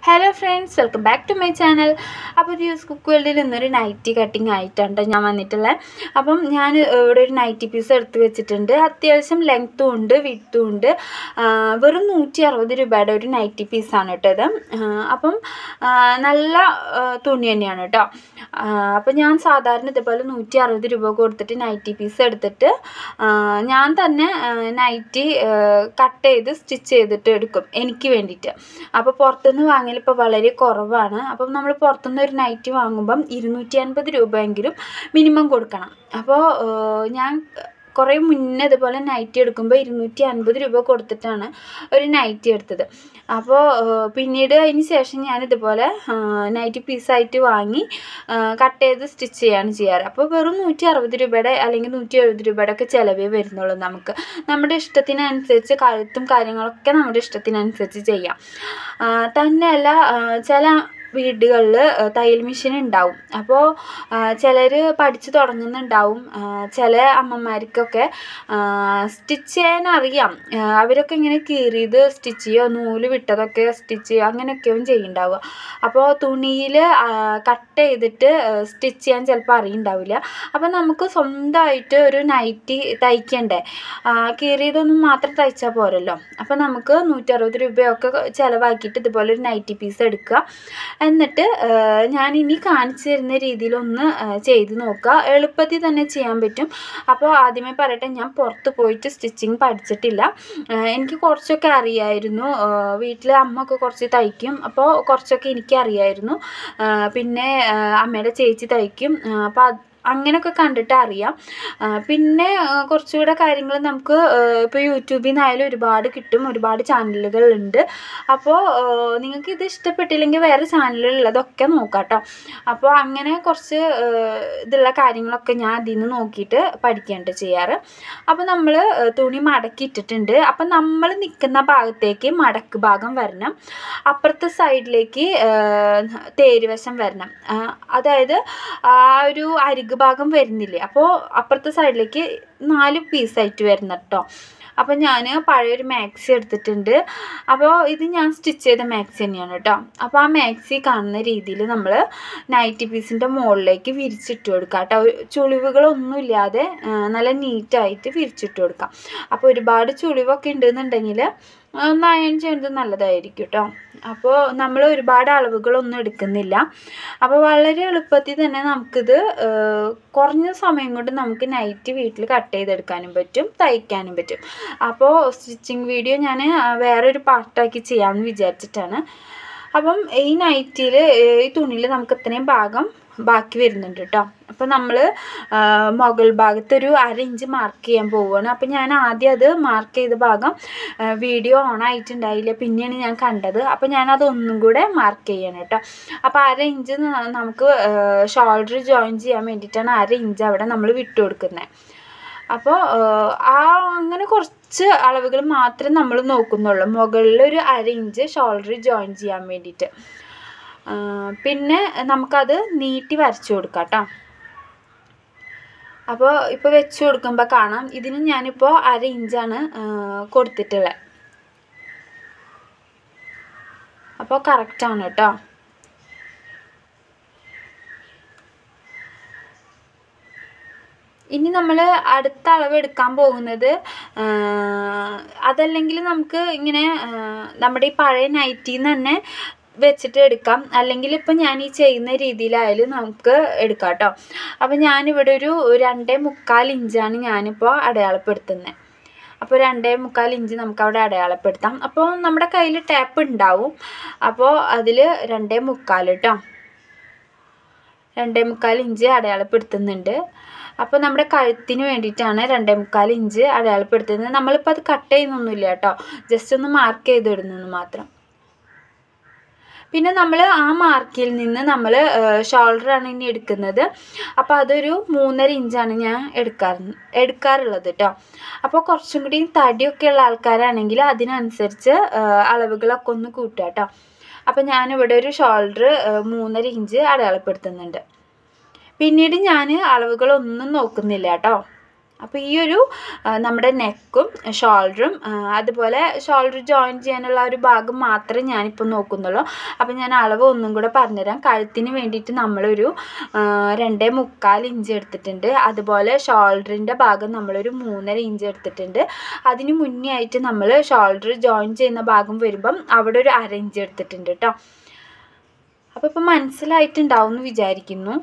hello friends welcome back to my channel അപ്പോൾ യൂസ് cook വേൾഡിൽ ഇന്നൊരു നൈറ്റി കട്ടിങ് ആയിട്ടാണ് ട്ടോ ഞാൻ വന്നിട്ടുള്ളത് അപ്പം ഞാൻ ഇവിടെ ഒരു നൈറ്റി പീസ് എടുത്ത് വെച്ചിട്ടുണ്ട് അത്യാവശ്യം ലെങ്ത്തും ഉണ്ട് വിത്തും ഉണ്ട് ആ, വെറും നൂറ്റി അറുപത് രൂപയുടെ ഒരു നൈറ്റി പീസാണ് കേട്ടോ ഇത് ആ, അപ്പം ആ, നല്ല ആ, തുണി തന്നെയാണ് കേട്ടോ ആ, അപ്പം ഞാൻ സാധാരണ ഇതുപോലെ നൂറ്റി അറുപത് രൂപ കൊടുത്തിട്ട് നൈറ്റി പീസ് എടുത്തിട്ട് ആ, ഞാൻ തന്നെ നൈറ്റി കട്ട് ചെയ്ത് സ്റ്റിച്ച് ചെയ്തിട്ട് എടുക്കും എനിക്ക് വേണ്ടിയിട്ട് അപ്പോൾ പുറത്തുനിന്ന് വാങ്ങൽ ഇപ്പോൾ വളരെ കുറവാണ് അപ്പം നമ്മൾ പുറത്തുനിന്ന് ഒരു നൈറ്റി വാങ്ങുമ്പം ഇരുന്നൂറ്റി അൻപത് രൂപയെങ്കിലും മിനിമം കൊടുക്കണം അപ്പോൾ ഞാൻ കുറേ മുന്നേ ഇതുപോലെ നൈറ്റി എടുക്കുമ്പോൾ ഇരുന്നൂറ്റി അൻപത് രൂപ കൊടുത്തിട്ടാണ് ഒരു നൈറ്റി എടുത്തത് അപ്പോൾ പിന്നീട് അതിന് ശേഷം ഞാൻ ഇതുപോലെ നൈറ്റി പീസായിട്ട് വാങ്ങി കട്ട് ചെയ്ത് സ്റ്റിച്ച് ചെയ്യാണ് ചെയ്യാറ് അപ്പോൾ വെറും നൂറ്റി അറുപത് രൂപയുടെ അല്ലെങ്കിൽ നൂറ്റി എഴുപത് രൂപയുടെ ഒക്കെ ചിലവേ വരുന്നുള്ളൂ നമുക്ക് നമ്മുടെ ഇഷ്ടത്തിനനുസരിച്ച് കഴുത്തും കാര്യങ്ങളൊക്കെ നമ്മുടെ ഇഷ്ടത്തിനനുസരിച്ച് ചെയ്യാം ആ, തന്നെയല്ല ആ, ചില വീടുകളിൽ തയ്യൽ മെഷീൻ ഉണ്ടാവും അപ്പോൾ ചിലർ പഠിച്ച് തുടങ്ങുന്നുണ്ടാവും ആ, ചില അമ്മമാർക്കൊക്കെ സ്റ്റിച്ച് ചെയ്യാൻ അറിയാം ആ, അവരൊക്കെ ഇങ്ങനെ കീറിയത് സ്റ്റിച്ച് ചെയ്യുക നൂല് വിട്ടതൊക്കെ സ്റ്റിച്ച് ചെയ്യുക അങ്ങനെയൊക്കെയും ചെയ്യുന്നുണ്ടാവുക അപ്പോൾ തുണിയിൽ കട്ട് ചെയ്തിട്ട് സ്റ്റിച്ച് ചെയ്യാൻ ചിലപ്പോൾ അറിയുണ്ടാവില്ല അപ്പോൾ നമുക്ക് സ്വന്തമായിട്ട് ഒരു നൈറ്റി തയ്ക്കണ്ടേ ആ, കീറിയതൊന്നും മാത്രം തയ്ച്ചാൽ പോരല്ലോ അപ്പോൾ നമുക്ക് നൂറ്ററുപത് രൂപയൊക്കെ ചിലവാക്കിയിട്ട് ഇതുപോലെ ഒരു നൈറ്റി പീസ് എടുക്കുക എന്നിട്ട് ഞാൻ ഇനി കാണിച്ചു തരുന്ന രീതിയിലൊന്ന് ആ, ചെയ്ത് നോക്കുക എളുപ്പത്തിൽ തന്നെ ചെയ്യാൻ പറ്റും അപ്പോൾ ആദ്യമേ പറയട്ടെ ഞാൻ പുറത്ത് പോയിട്ട് സ്റ്റിച്ചിങ് പഠിച്ചിട്ടില്ല ആ, എനിക്ക് കുറച്ചൊക്കെ അറിയായിരുന്നു വീട്ടിൽ അമ്മ ഒക്കെ കുറച്ച് തയ്ക്കും അപ്പോൾ കുറച്ചൊക്കെ എനിക്ക് അറിയായിരുന്നു ആ, പിന്നെ ആ, അമ്മയുടെ ചേച്ചി തയ്ക്കും അപ്പോൾ അത് അങ്ങനെയൊക്കെ കണ്ടിട്ട് അറിയാം ആ, പിന്നെ ആ, കുറച്ചുകൂടെ കാര്യങ്ങൾ നമുക്ക് ഇപ്പോൾ യൂട്യൂബിൽ നിന്നായാലും ഒരുപാട് കിട്ടും ഒരുപാട് ചാനലുകളുണ്ട് അപ്പോൾ നിങ്ങൾക്ക് ഇത് ഇഷ്ടപ്പെട്ടില്ലെങ്കിൽ വേറെ ചാനലുള്ളതൊക്കെ നോക്കാം കേട്ടോ അപ്പോൾ അങ്ങനെ കുറച്ച് ആ, ഇതുള്ള കാര്യങ്ങളൊക്കെ ഞാൻ അതിൽ നിന്ന് നോക്കിയിട്ട് പഠിക്കുകയാണ് ചെയ്യാറ് അപ്പോൾ നമ്മൾ തുണി മടക്കി ഇട്ടിട്ടുണ്ട് അപ്പം നമ്മൾ നിൽക്കുന്ന ഭാഗത്തേക്ക് മടക്ക് ഭാഗം വരണം അപ്പുറത്തെ സൈഡിലേക്ക് തേരുവശം വരണം ആ, അതായത് ആ ഒരു അരിക് ഭാഗം വരുന്നില്ലേ അപ്പോൾ അപ്പുറത്തെ സൈഡിലേക്ക് നാല് പീസായിട്ട് വരണം കേട്ടോ അപ്പോൾ ഞാൻ പഴയൊരു മാക്സി എടുത്തിട്ടുണ്ട് അപ്പോൾ ഇത് ഞാൻ സ്റ്റിച്ച് ചെയ്ത മാക്സി തന്നെയാണ് കേട്ടോ അപ്പോൾ ആ മാക്സി കാണുന്ന രീതിയിൽ നമ്മൾ നൈറ്റി പീസിൻ്റെ മുകളിലേക്ക് വിരിച്ചിട്ട് കൊടുക്കുക കേട്ടോ ചുളിവുകളൊന്നും ഇല്ലാതെ ആ, നല്ല നീറ്റായിട്ട് വിരിച്ചിട്ട് കൊടുക്കാം അപ്പോൾ ഒരുപാട് ചുളിവൊക്കെ ഉണ്ടെന്നുണ്ടെങ്കിൽ ഒന്ന് അയൺ ചെയ്യുന്നത് നല്ലതായിരിക്കും കേട്ടോ അപ്പോൾ നമ്മൾ ഒരുപാട് അളവുകളൊന്നും എടുക്കുന്നില്ല അപ്പോൾ വളരെ എളുപ്പത്തിൽ തന്നെ നമുക്കിത് ആ, കുറഞ്ഞ സമയം കൊണ്ട് നമുക്ക് നൈറ്റ് വീട്ടിൽ കട്ട് ചെയ്തെടുക്കാനും പറ്റും തയ്ക്കാനും പറ്റും അപ്പോൾ സ്റ്റിച്ചിങ് വീഡിയോ ഞാൻ വേറൊരു പാർട്ടാക്കി ചെയ്യാമെന്ന് വിചാരിച്ചിട്ടാണ് അപ്പം ഈ നൈറ്റിയിൽ ഈ തുണിയിൽ നമുക്ക് ഇത്രയും ഭാഗം ബാക്കി വരുന്നുണ്ട് കേട്ടോ അപ്പോൾ നമ്മൾ മുകൾ ഭാഗത്ത് ഒരു അര ഇഞ്ച് മാർക്ക് ചെയ്യാൻ പോവുകയാണ് അപ്പോൾ ഞാൻ ആദ്യം അത് മാർക്ക് ചെയ്ത ഭാഗം വീഡിയോ ഓൺ ആയിട്ടുണ്ടായില്ല പിന്നെയാണ് ഞാൻ കണ്ടത് അപ്പോൾ ഞാനത് ഒന്നും കൂടെ മാർക്ക് ചെയ്യണം കേട്ടോ അപ്പോൾ അര ഇഞ്ച് ന- നമുക്ക് ഷോൾഡർ ജോയിൻ ചെയ്യാൻ വേണ്ടിയിട്ടാണ് അര ഇഞ്ച് അവിടെ നമ്മൾ വിട്ടു കൊടുക്കുന്നത് അപ്പോൾ ആ അങ്ങനെ കുറച്ച് അളവുകൾ മാത്രമേ നമ്മൾ നോക്കുന്നുള്ളൂ മുകളിൽ ഒരു അര ഇഞ്ച് ഷോൾഡർ ജോയിൻ ചെയ്യാൻ വേണ്ടിയിട്ട് ആ, പിന്നെ നമുക്കത് നീട്ടി വരച്ചു കൊടുക്കാം കേട്ടോ അപ്പോൾ ഇപ്പോൾ വെച്ച് കൊടുക്കുമ്പോൾ കാണാം ഇതിന് ഞാനിപ്പോൾ അര ഇഞ്ചാണ് ആ, കൊടുത്തിട്ടുള്ളത് അപ്പോൾ കറക്റ്റാണ് കേട്ടോ ഇനി നമ്മൾ അടുത്ത അളവ് എടുക്കാൻ പോകുന്നത് ആ, അതല്ലെങ്കിൽ നമുക്ക് ഇങ്ങനെ ആ, നമ്മുടെ ഈ പഴയ നൈറ്റിൽ നിന്ന് തന്നെ വെച്ചിട്ട് എടുക്കാം അല്ലെങ്കിൽ ഇപ്പം ഞാൻ ഈ ചെയ്യുന്ന രീതിയിലായാലും നമുക്ക് എടുക്കാം കേട്ടോ അപ്പം ഞാനിവിടെ ഒരു രണ്ടേ മുക്കാൽ ഇഞ്ചാണ് ഞാനിപ്പോൾ അടയാളപ്പെടുത്തുന്നത് അപ്പോൾ രണ്ടേ മുക്കാൽ ഇഞ്ച് നമുക്ക് അവിടെ അടയാളപ്പെടുത്താം അപ്പോൾ നമ്മുടെ കയ്യിൽ ടാപ്പ് ഉണ്ടാവും അപ്പോൾ അതിൽ രണ്ടേ മുക്കാൽ കേട്ടോ രണ്ടേ മുക്കാൽ ഇഞ്ച് അടയാളപ്പെടുത്തുന്നുണ്ട് അപ്പോൾ നമ്മുടെ കഴുത്തിന് വേണ്ടിയിട്ടാണ് രണ്ടേ മുക്കാൽ ഇഞ്ച് അടയാളപ്പെടുത്തുന്നത് നമ്മളിപ്പോൾ അത് കട്ട് ചെയ്യുന്നൊന്നുമില്ല കേട്ടോ ജസ്റ്റ് ഒന്ന് മാർക്ക് ചെയ്തിടുന്നു മാത്രം പിന്നെ നമ്മൾ ആ മാർക്കിൽ നിന്ന് നമ്മൾ ഷോൾഡറാണ് ഇനി എടുക്കുന്നത് അപ്പോൾ അതൊരു മൂന്നര ഇഞ്ചാണ് ഞാൻ എടുക്കാറ് എടുക്കാറുള്ളത് കേട്ടോ അപ്പോൾ കുറച്ചും കൂടി തടിയൊക്കെ ഉള്ള ആൾക്കാരാണെങ്കിൽ അതിനനുസരിച്ച് ആ, അളവുകളൊക്കെ ഒന്ന് കൂട്ടുക കേട്ടോ അപ്പോൾ ഞാനിവിടെ ഒരു ഷോൾഡർ മൂന്നര ഇഞ്ച് അടയാളപ്പെടുത്തുന്നുണ്ട് പിന്നീട് ഞാൻ അളവുകളൊന്നും നോക്കുന്നില്ല കേട്ടോ അപ്പോൾ ഈ ഒരു ആ, നമ്മുടെ നെക്കും ഷോൾഡറും അതുപോലെ ഷോൾഡർ ജോയിൻ ചെയ്യാനുള്ള ഒരു ഭാഗം മാത്രമേ ഞാനിപ്പോൾ നോക്കുന്നുള്ളൂ അപ്പോൾ ഞാൻ അളവ് ഒന്നും കൂടെ പറഞ്ഞുതരാം കഴുത്തിന് വേണ്ടിയിട്ട് നമ്മളൊരു ആ, രണ്ടേ മുക്കാൽ ഇഞ്ച് എടുത്തിട്ടുണ്ട് അതുപോലെ ഷോൾഡറിൻ്റെ ഭാഗം നമ്മളൊരു മൂന്നര ഇഞ്ച് എടുത്തിട്ടുണ്ട് അതിന് മുന്നേ ആയിട്ട് നമ്മൾ ഷോൾഡർ ജോയിൻ ചെയ്യുന്ന ഭാഗം വരുമ്പം അവിടെ ഒരു അര ഇഞ്ച് എടുത്തിട്ടുണ്ട് കേട്ടോ അപ്പോൾ ഇപ്പോൾ മനസ്സിലായിട്ടുണ്ടാവും എന്ന് വിചാരിക്കുന്നു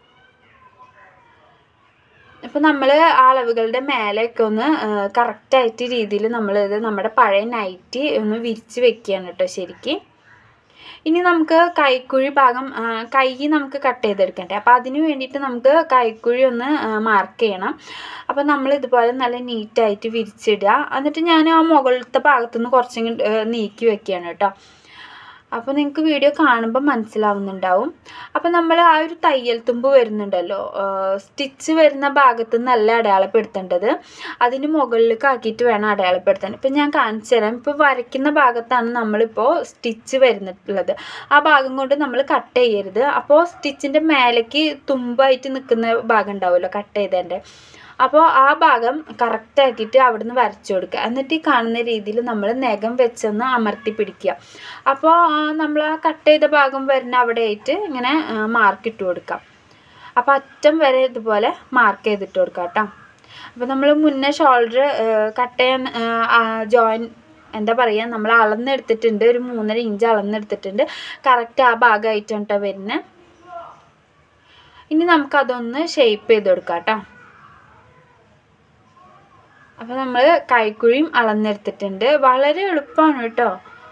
അപ്പോൾ നമ്മൾ ആ അളവുകളുടെ മേലെയൊക്കെ ഒന്ന് കറക്റ്റായിട്ട് രീതിയിൽ നമ്മളിത് നമ്മുടെ പഴയ നൈറ്റി ഒന്ന് വിരിച്ച് വെക്കുകയാണ് കേട്ടോ ശരിക്ക് ഇനി നമുക്ക് കൈക്കുഴി ഭാഗം ആ, കൈ നമുക്ക് കട്ട് ചെയ്തെടുക്കണ്ടേ അപ്പോൾ അതിന് വേണ്ടിയിട്ട് നമുക്ക് കൈക്കുഴി ഒന്ന് മാർക്ക് ചെയ്യണം അപ്പോൾ നമ്മൾ ഇതുപോലെ നല്ല നീറ്റായിട്ട് വിരിച്ചിടുക എന്നിട്ട് ഞാൻ ആ മുകളിലത്തെ ഭാഗത്തുനിന്ന് കുറച്ചും കൂടി, ആ, നീക്കി വെക്കുകയാണ് കേട്ടോ അപ്പോൾ നിങ്ങൾക്ക് വീഡിയോ കാണുമ്പോൾ മനസ്സിലാവുന്നുണ്ടാവും അപ്പോൾ നമ്മൾ ആ ഒരു തയ്യൽ തുമ്പ് വരുന്നുണ്ടല്ലോ സ്റ്റിച്ച് വരുന്ന ഭാഗത്ത് നിന്നല്ല അടയാളപ്പെടുത്തേണ്ടത് അതിന് മുകളിലേക്ക് ആക്കിയിട്ട് വേണം അടയാളപ്പെടുത്താൻ ഇപ്പം ഞാൻ കാണിച്ചു തരാം ഇപ്പോൾ വരയ്ക്കുന്ന ഭാഗത്താണ് നമ്മളിപ്പോൾ സ്റ്റിച്ച് വരുന്നിട്ടുള്ളത് ആ ഭാഗം കൊണ്ട് നമ്മൾ കട്ട് ചെയ്യരുത് അപ്പോൾ സ്റ്റിച്ചിൻ്റെ മേലേക്ക് തുമ്പായിട്ട് നിൽക്കുന്ന ഭാഗം ഉണ്ടാവുമല്ലോ കട്ട് ചെയ്തതിൻ്റെ അപ്പോൾ ആ ഭാഗം കറക്റ്റ് ആക്കിയിട്ട് അവിടുന്ന് വരച്ചു കൊടുക്കുക എന്നിട്ട് ഈ കാണുന്ന രീതിയിൽ നമ്മൾ നഖം വെച്ചൊന്ന് അമർത്തി പിടിക്കുക അപ്പോൾ നമ്മൾ ആ കട്ട് ചെയ്ത ഭാഗം വരുന്ന അവിടെ ആയിട്ട് ഇങ്ങനെ മാർക്ക് ഇട്ട് കൊടുക്കാം അപ്പോൾ അറ്റം വരെ ഇതുപോലെ മാർക്ക് ചെയ്തിട്ട് കൊടുക്കാം കേട്ടോ അപ്പോൾ നമ്മൾ മുന്നേ ഷോൾഡർ കട്ട് ചെയ്യാൻ ജോയിൻ എന്താ പറയുക നമ്മൾ അളന്നെടുത്തിട്ടുണ്ട് ഒരു മൂന്നര ഇഞ്ച് അളന്നെടുത്തിട്ടുണ്ട് കറക്റ്റ് ആ ഭാഗമായിട്ടാണ് കേട്ടോ വരുന്നത് ഇനി നമുക്കതൊന്ന് ഷേപ്പ് ചെയ്ത് കൊടുക്കാം കേട്ടോ അപ്പോൾ നമ്മൾ കൈക്കുഴിയും അളന്നെടുത്തിട്ടുണ്ട് വളരെ എളുപ്പമാണ് കേട്ടോ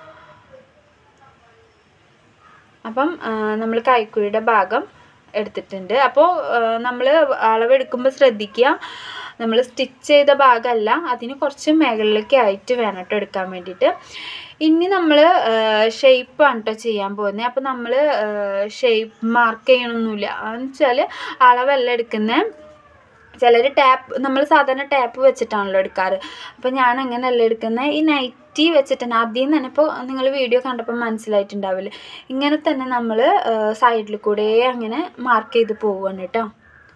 അപ്പം നമ്മൾ കൈക്കുഴിയുടെ ഭാഗം എടുത്തിട്ടുണ്ട് അപ്പോൾ നമ്മൾ അളവെടുക്കുമ്പോൾ ശ്രദ്ധിക്കുക നമ്മൾ സ്റ്റിച്ച് ചെയ്ത ഭാഗമല്ല അതിന് കുറച്ച് മുകളിലേക്ക് ആയിട്ട് വേണം കേട്ടോ എടുക്കാൻ വേണ്ടിയിട്ട് ഇനി നമ്മൾ ഷേപ്പാണ് കേട്ടോ ചെയ്യാൻ പോകുന്നത് അപ്പോൾ നമ്മൾ ഷേപ്പ് മാർക്ക് ചെയ്യണമൊന്നുമില്ല എന്ന് വെച്ചാൽ അളവല്ല എടുക്കുന്നത് ചിലർ ടാപ്പ് നമ്മൾ സാധാരണ ടാപ്പ് വെച്ചിട്ടാണല്ലോ എടുക്കാറ് അപ്പോൾ ഞാൻ അങ്ങനെയല്ല എടുക്കുന്നത് ഈ നൈറ്റി വെച്ചിട്ടാണ് ആദ്യം തന്നെ ഇപ്പോൾ നിങ്ങൾ വീഡിയോ കണ്ടപ്പോൾ മനസ്സിലായിട്ടുണ്ടാവില്ലേ ഇങ്ങനെ തന്നെ നമ്മൾ സൈഡിൽ കൂടെ അങ്ങനെ മാർക്ക് ചെയ്ത് പോവുകയാണ് കേട്ടോ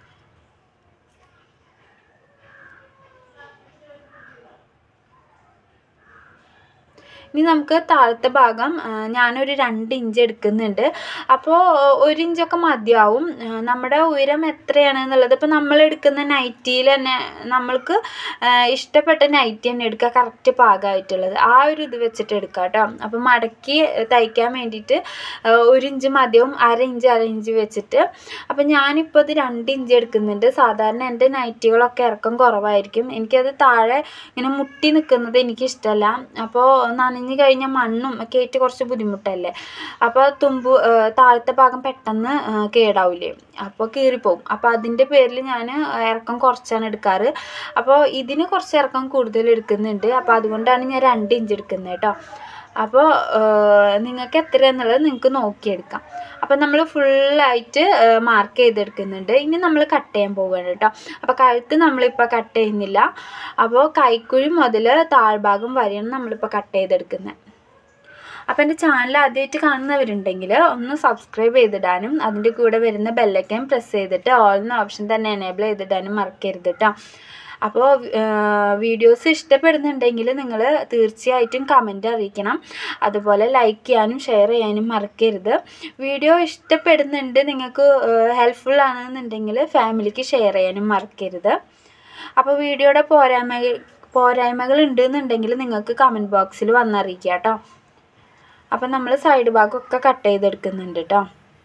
ഇനി നമുക്ക് താഴത്തെ ഭാഗം ആ, ഞാനൊരു രണ്ട് ഇഞ്ച് എടുക്കുന്നുണ്ട് അപ്പോൾ ഒരു ഇഞ്ചൊക്കെ മതിയാവും ആ, നമ്മുടെ ഉയരം എത്രയാണ് എന്നുള്ളത് ഇപ്പോൾ നമ്മൾ എടുക്കുന്ന നൈറ്റിയിൽ തന്നെ നമ്മൾക്ക് ആ, ഇഷ്ടപ്പെട്ട നൈറ്റി തന്നെ എടുക്കുക കറക്റ്റ് പാകമായിട്ടുള്ളത് ആ ഒരു ഇത് വെച്ചിട്ട് എടുക്കുക കേട്ടോ അപ്പോൾ മടക്കി തയ്ക്കാൻ വേണ്ടിയിട്ട് ആ, ഒരു ഇഞ്ച് മതിയാവും അര ഇഞ്ച് അര ഇഞ്ച് വെച്ചിട്ട് അപ്പോൾ ഞാനിപ്പോൾ ഇത് രണ്ട് ഇഞ്ച് എടുക്കുന്നുണ്ട് സാധാരണ എൻ്റെ നൈറ്റികളൊക്കെ ഇറക്കം കുറവായിരിക്കും എനിക്കത് താഴെ ഇങ്ങനെ മുട്ടി നിൽക്കുന്നത് എനിക്കിഷ്ടമല്ല അപ്പോൾ നനഞ്ഞു കഴിഞ്ഞാൽ മണ്ണും ഒക്കെ ആയിട്ട് കുറച്ച് ബുദ്ധിമുട്ടല്ലേ അപ്പോൾ തുമ്പ് ആ, താഴത്തെ ഭാഗം പെട്ടെന്ന് ആ, കേടാവില്ലേ അപ്പോൾ കീറിപ്പോവും അപ്പോൾ അതിൻ്റെ പേരിൽ ഞാൻ ഇറക്കം കുറച്ചാണ് എടുക്കാറ് അപ്പോൾ ഇതിന് കുറച്ച് ഇറക്കം കൂടുതൽ എടുക്കുന്നുണ്ട് അപ്പോൾ അതുകൊണ്ടാണ് ഞാൻ രണ്ട് ഇഞ്ച് എടുക്കുന്നത് കേട്ടോ അപ്പോൾ നിങ്ങൾക്ക് എത്ര എന്നുള്ളത് നിങ്ങൾക്ക് നോക്കിയെടുക്കാം അപ്പോൾ നമ്മൾ ഫുള്ളായിട്ട് മാർക്ക് ചെയ്തെടുക്കുന്നുണ്ട് ഇനി നമ്മൾ കട്ട് ചെയ്യാൻ പോവുകയാണ് കേട്ടോ അപ്പോൾ കഴുത്ത് നമ്മളിപ്പോൾ കട്ട് ചെയ്യുന്നില്ല അപ്പോൾ കൈക്കുഴി മുതൽ താഴ്ഭാഗം വരെയാണ് നമ്മളിപ്പോൾ കട്ട് ചെയ്തെടുക്കുന്നത് അപ്പോൾ എൻ്റെ ചാനൽ ആദ്യമായിട്ട് കാണുന്നവരുണ്ടെങ്കിൽ ഒന്ന് സബ്സ്ക്രൈബ് ചെയ്തിടാനും അതിൻ്റെ കൂടെ വരുന്ന ബെല്ലൈക്കൻ പ്രസ് ചെയ്തിട്ട് ഓൾ എന്ന ഓപ്ഷൻ തന്നെ എനേബിൾ ചെയ്തിടാനും മറക്കരുത് കേട്ടോ അപ്പോൾ വീഡിയോസ് ഇഷ്ടപ്പെടുന്നുണ്ടെങ്കിൽ നിങ്ങൾ തീർച്ചയായിട്ടും കമൻറ്റ് അറിയിക്കണം അതുപോലെ ലൈക്ക് ചെയ്യാനും ഷെയർ ചെയ്യാനും മറക്കരുത് വീഡിയോ ഇഷ്ടപ്പെടുന്നുണ്ട് നിങ്ങൾക്ക് ഹെൽപ്ഫുൾ ആണെന്നുണ്ടെങ്കിൽ ഫാമിലിക്ക് ഷെയർ ചെയ്യാനും മറക്കരുത് അപ്പോൾ വീഡിയോയുടെ പോരായ്മ പോരായ്മകൾ ഉണ്ടെന്നുണ്ടെങ്കിൽ നിങ്ങൾക്ക് കമൻറ്റ് ബോക്സിൽ വന്നറിയിക്കുക കേട്ടോ അപ്പം നമ്മൾ സൈഡ് ഭാഗമൊക്കെ കട്ട് ചെയ്തെടുക്കുന്നുണ്ട് കേട്ടോ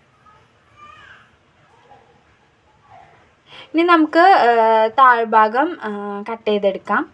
ഇനി നമുക്ക് താഴ്ഭാഗം കട്ട് ചെയ്തെടുക്കാം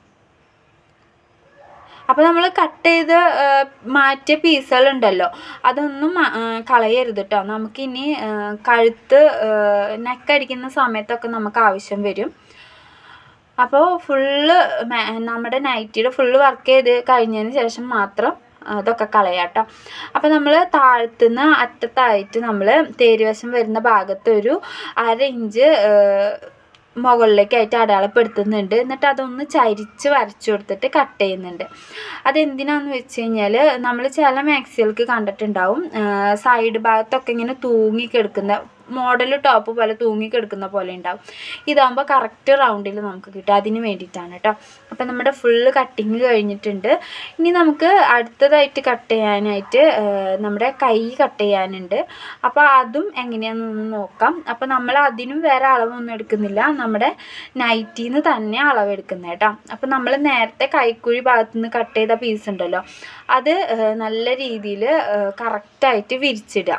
അപ്പോൾ നമ്മൾ കട്ട് ചെയ്ത് ആ, മാറ്റിയ പീസുകളുണ്ടല്ലോ അതൊന്നും മ- ആ, കളയരുത് കേട്ടോ നമുക്കിനി ആ, കഴുത്ത് നെക്കടിക്കുന്ന സമയത്തൊക്കെ നമുക്ക് ആവശ്യം വരും അപ്പോൾ ഫുള്ള് നമ്മുടെ നൈറ്റിയുടെ ഫുള്ള് വർക്ക് ചെയ്ത് കഴിഞ്ഞതിന് ശേഷം മാത്രം അതൊക്കെ കളയാം കേട്ടോ അപ്പോൾ നമ്മൾ താഴത്തുനിന്ന് അറ്റത്തായിട്ട് നമ്മൾ തേരുവശം വരുന്ന ഭാഗത്ത് ഒരു അര ഇഞ്ച് മുകളിലേക്കായിട്ട് അടയാളപ്പെടുത്തുന്നുണ്ട് എന്നിട്ട് അതൊന്ന് ചരിച്ച് വരച്ചു കൊടുത്തിട്ട് കട്ട് ചെയ്യുന്നുണ്ട് അതെന്തിനാന്ന് വെച്ച് കഴിഞ്ഞാൽ നമ്മൾ ചില മാക്സികൾക്ക് കണ്ടിട്ടുണ്ടാവും സൈഡ് ഭാഗത്തൊക്കെ ഇങ്ങനെ തൂങ്ങി കിടക്കുന്ന മോഡൽ ടോപ്പ് പോലെ തൂങ്ങി കിടക്കുന്ന പോലെ ഉണ്ടാവും ഇതാകുമ്പോൾ കറക്റ്റ് റൗണ്ടിൽ നമുക്ക് കിട്ടും അതിന് വേണ്ടിയിട്ടാണ് കേട്ടോ അപ്പം നമ്മുടെ ഫുള്ള് കട്ടിങ് കഴിഞ്ഞിട്ടുണ്ട് ഇനി നമുക്ക് അടുത്തതായിട്ട് കട്ട് ചെയ്യാനായിട്ട് ആ, നമ്മുടെ കൈ കട്ട് ചെയ്യാനുണ്ട് അപ്പോൾ അതും എങ്ങനെയാണെന്നൊന്ന് നോക്കാം അപ്പോൾ നമ്മൾ അതിനും വേറെ അളവൊന്നും എടുക്കുന്നില്ല നമ്മുടെ നൈറ്റിൽ നിന്ന് തന്നെ അളവെടുക്കുന്നത് കേട്ടോ അപ്പോൾ നമ്മൾ നേരത്തെ കൈക്കുഴി ഭാഗത്തു നിന്ന് കട്ട് ചെയ്ത പീസ് ഉണ്ടല്ലോ അത് ആ, നല്ല രീതിയിൽ കറക്റ്റായിട്ട് വിരിച്ചിടുക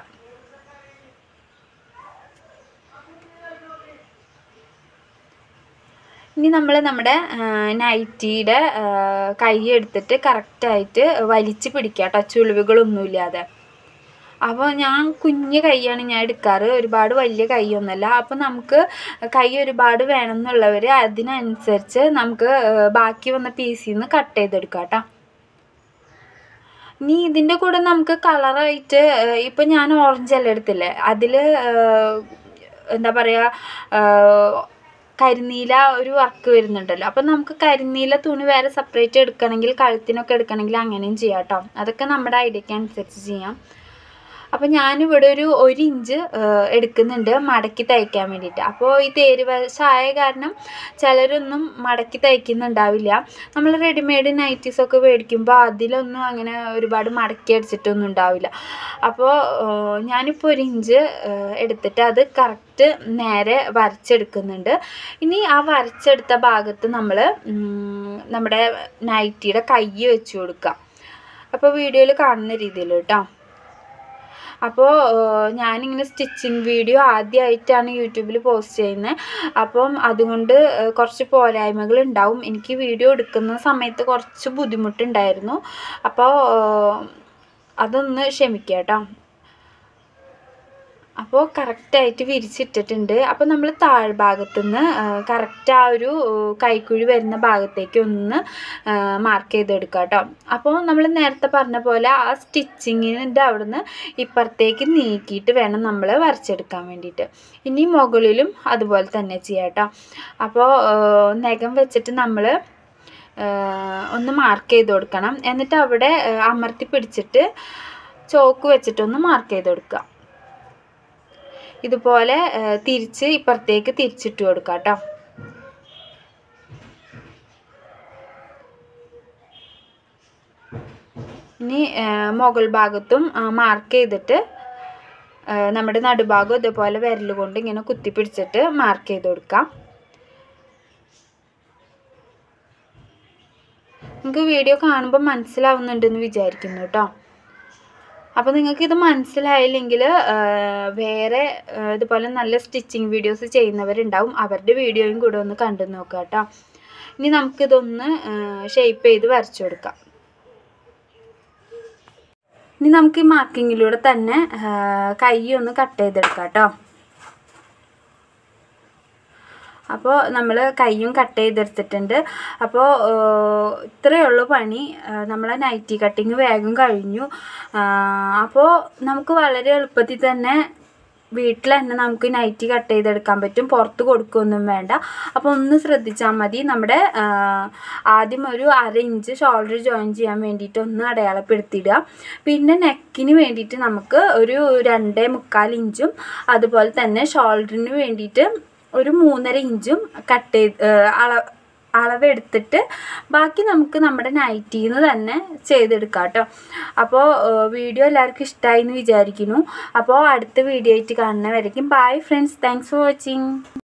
ഇനി നമ്മൾ നമ്മുടെ നൈറ്റിയുടെ കൈ എടുത്തിട്ട് കറക്റ്റായിട്ട് വലിച്ച് പിടിക്കുക കേട്ടോ ചുളിവുകളൊന്നുമില്ലാതെ അപ്പോൾ ഞാൻ കുഞ്ഞ് കൈയാണ് ഞാൻ എടുക്കാറ് ഒരുപാട് വലിയ കൈയൊന്നുമല്ല അപ്പോൾ നമുക്ക് കൈ ഒരുപാട് വേണം എന്നുള്ളവർ അതിനനുസരിച്ച് നമുക്ക് ആ, ബാക്കി വന്ന പീസിൽ നിന്ന് കട്ട് ചെയ്തെടുക്കാം കേട്ടോ ഇനി ഇതിൻ്റെ കൂടെ നമുക്ക് കളറായിട്ട് ഇപ്പം ഞാൻ ഓറഞ്ച് എല്ലാം എടുത്തില്ലേ അതിൽ എന്താ പറയുക കരിനീല ഒരു വർക്ക് വരുന്നുണ്ടല്ലോ അപ്പം നമുക്ക് കരിനീല തുണി വേറെ സെപ്പറേറ്റ് എടുക്കണമെങ്കിൽ കഴുത്തിനൊക്കെ എടുക്കണമെങ്കിൽ അങ്ങനെയും ചെയ്യാം കേട്ടോ അതൊക്കെ നമ്മുടെ ഐഡിയക്ക് അനുസരിച്ച് ചെയ്യാം അപ്പം ഞാനിവിടെ ഒരു ഒരു ഇഞ്ച് എടുക്കുന്നുണ്ട് മടക്കി തയ്ക്കാൻ വേണ്ടിയിട്ട് അപ്പോൾ ഈ തേര് വശമായ കാരണം ചിലരൊന്നും മടക്കി തയ്ക്കുന്നുണ്ടാവില്ല നമ്മൾ റെഡിമെയ്ഡ് നൈറ്റീസൊക്കെ മേടിക്കുമ്പോൾ അതിലൊന്നും അങ്ങനെ ഒരുപാട് മടക്കി അടിച്ചിട്ടൊന്നും ഉണ്ടാവില്ല അപ്പോൾ ഞാനിപ്പോൾ ഒരു ഇഞ്ച് എടുത്തിട്ട് അത് കറക്റ്റ് നേരെ വരച്ചെടുക്കുന്നുണ്ട് ഇനി ആ വരച്ചെടുത്ത ഭാഗത്ത് നമ്മൾ നമ്മുടെ നൈറ്റിയുടെ കൈ വെച്ച് കൊടുക്കാം അപ്പോൾ വീഡിയോയിൽ കാണുന്ന രീതിയിൽ കേട്ടോ അപ്പോൾ ഞാനിങ്ങനെ സ്റ്റിച്ചിങ് വീഡിയോ ആദ്യമായിട്ടാണ് യൂട്യൂബിൽ പോസ്റ്റ് ചെയ്യുന്നത് അപ്പം അതുകൊണ്ട് ഏഹ്, കുറച്ച് പോരായ്മകൾ ഉണ്ടാവും എനിക്ക് വീഡിയോ എടുക്കുന്ന സമയത്ത് കുറച്ച് ബുദ്ധിമുട്ടുണ്ടായിരുന്നു അപ്പോൾ ഏഹ്, അതൊന്ന് ക്ഷമിക്കുക കേട്ടോ അപ്പോൾ കറക്റ്റായിട്ട് വിരിച്ചിട്ടിട്ടുണ്ട് അപ്പോൾ നമ്മൾ താഴ്ഭാഗത്തുനിന്ന് കറക്റ്റ് ആ ഒരു ഏഹ്, കൈക്കുഴി വരുന്ന ഭാഗത്തേക്ക് ഒന്ന് മാർക്ക് ചെയ്തെടുക്കുക കേട്ടോ അപ്പോൾ നമ്മൾ നേരത്തെ പറഞ്ഞ പോലെ ആ സ്റ്റിച്ചിങ്ങിൻ്റെ അവിടുന്ന് ഇപ്പുറത്തേക്ക് നീക്കിയിട്ട് വേണം നമ്മൾ വരച്ചെടുക്കാൻ വേണ്ടിയിട്ട് ഇനി മുകളിലും അതുപോലെ തന്നെ ചെയ്യാം കേട്ടോ അപ്പോൾ ഏഹ്, നഖം വെച്ചിട്ട് നമ്മൾ ഒന്ന് മാർക്ക് ചെയ്ത് കൊടുക്കണം എന്നിട്ട് അവിടെ ഏഹ്, അമർത്തി പിടിച്ചിട്ട് ചോക്ക് വെച്ചിട്ടൊന്ന് മാർക്ക് ചെയ്ത് കൊടുക്കുക ഇതുപോലെ ഏഹ്, തിരിച്ച് ഇപ്പുറത്തേക്ക് തിരിച്ചിട്ട് കൊടുക്കുക കേട്ടോ ഇനി ഏഹ്, മുകൾ ഭാഗത്തും മാർക്ക് ചെയ്തിട്ട് ഏഹ്, നമ്മുടെ നടുഭാഗം ഇതുപോലെ വിരൽ കൊണ്ട് ഇങ്ങനെ കുത്തി പിടിച്ചിട്ട് മാർക്ക് ചെയ്ത് കൊടുക്കാം നിങ്ങൾക്ക് വീഡിയോ കാണുമ്പോൾ മനസ്സിലാവുന്നുണ്ടെന്ന് വിചാരിക്കുന്നു കേട്ടോ അപ്പോൾ നിങ്ങൾക്ക് ഇത് മനസ്സിലായില്ലെങ്കിൽ വേറെ ആ, ഇതുപോലെ നല്ല സ്റ്റിച്ചിങ് വീഡിയോസ് ചെയ്യുന്നവരുണ്ടാവും അവരുടെ വീഡിയോയും കൂടെ ഒന്ന് കണ്ടു നോക്കുക കേട്ടോ ഇനി നമുക്കിതൊന്ന് ഷേപ്പ് ചെയ്ത് വരച്ചു കൊടുക്കാം ഇനി നമുക്ക് ഈ മാർക്കിങ്ങിലൂടെ തന്നെ ആ, കൈ ഒന്ന് കട്ട് ചെയ്തെടുക്കാം കേട്ടോ അപ്പോൾ നമ്മൾ കൈയും കട്ട് ചെയ്തെടുത്തിട്ടുണ്ട് അപ്പോൾ ഇത്രയേ ഉള്ളൂ പണി നമ്മളെ നൈറ്റി കട്ടിങ് വേഗം കഴിഞ്ഞു അപ്പോൾ നമുക്ക് വളരെ എളുപ്പത്തിൽ തന്നെ വീട്ടിൽ തന്നെ നമുക്ക് നൈറ്റി കട്ട് ചെയ്തെടുക്കാൻ പറ്റും പുറത്ത് കൊടുക്കുകയൊന്നും വേണ്ട അപ്പോൾ ഒന്ന് ശ്രദ്ധിച്ചാൽ മതി നമ്മുടെ ആ, ആദ്യം ഒരു അര ഇഞ്ച് ഷോൾഡർ ജോയിൻ ചെയ്യാൻ വേണ്ടിയിട്ട് ഒന്ന് അടയാളപ്പെടുത്തിയിടുക പിന്നെ നെക്കിന് വേണ്ടിയിട്ട് നമുക്ക് ഒരു രണ്ടേ മുക്കാൽ ഇഞ്ചും അതുപോലെ തന്നെ ഷോൾഡറിന് വേണ്ടിയിട്ട് ഒരു മൂന്നര ഇഞ്ചും കട്ട് ചെയ്ത് അള അളവെടുത്തിട്ട് ബാക്കി നമുക്ക് നമ്മുടെ നൈറ്റിയിൽ നിന്ന് തന്നെ ചെയ്തെടുക്കാം കേട്ടോ അപ്പോൾ വീഡിയോ എല്ലാവർക്കും ഇഷ്ടമായി എന്ന് വിചാരിക്കുന്നു അപ്പോൾ അടുത്ത വീഡിയോ ആയിട്ട് കാണുന്നവരേക്കും bye friends thanks for watching